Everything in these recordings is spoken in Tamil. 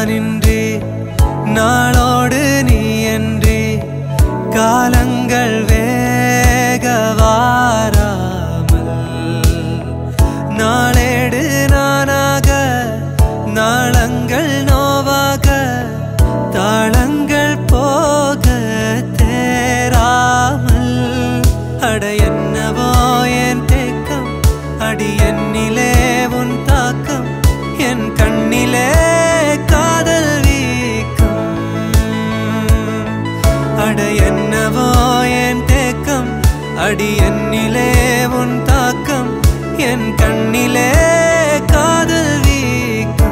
நானின்றி நாளோடு நீ என்றி காலங்கள் வேக வாராமல் நாளேடு நானாக நாளங்கள் நோவாக தாளங்கள் போக தேராமல் அட என்னவோ என் தேக்கம் அடி என்னிலே உன் தாக்கம் என் கண்ணிலே காதல் வீக்கம் அட என்னவோ என் தேக்கம் அடி என்னிலே உன் தாக்கம் என் கண்ணிலே காதல் வீக்கம்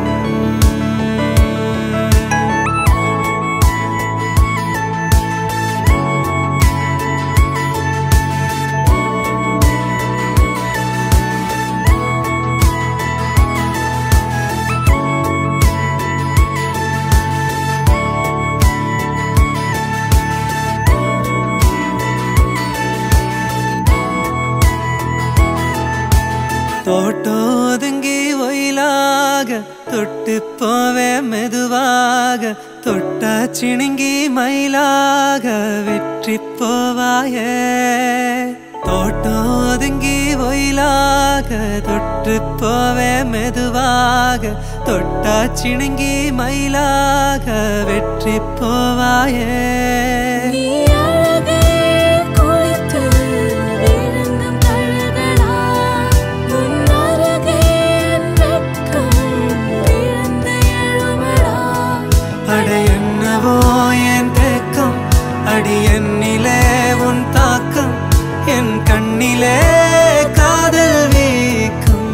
தோட்டோதுங்கி ஒயிலாக தொட்டு போவே மெதுவாக தொட்டா சிணுங்கி மயிலாக வெற்றி போவாயே தோட்டோதுங்கி ஒயிலாக தொட்டு போவே மெதுவாக தொட்டா சிணுங்கி மயிலாக வெற்றி போவாயே நீ அழகே குளித்து விழுந்தும் தழுகடா உன் அருகே என் வெட்கம் விழுந்து எழுமடா அட என்னவோ என் தேக்கம் அடி என்னிலே உன் தாக்கம் என் கண்ணிலே காதல் வீக்கம்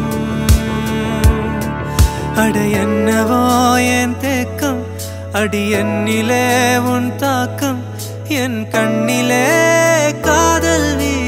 அட என்னவோ என் தேக்கம் அடி என்னிலே உன் தாக்கம் என் கண்ணிலே காதல் வீக்கம்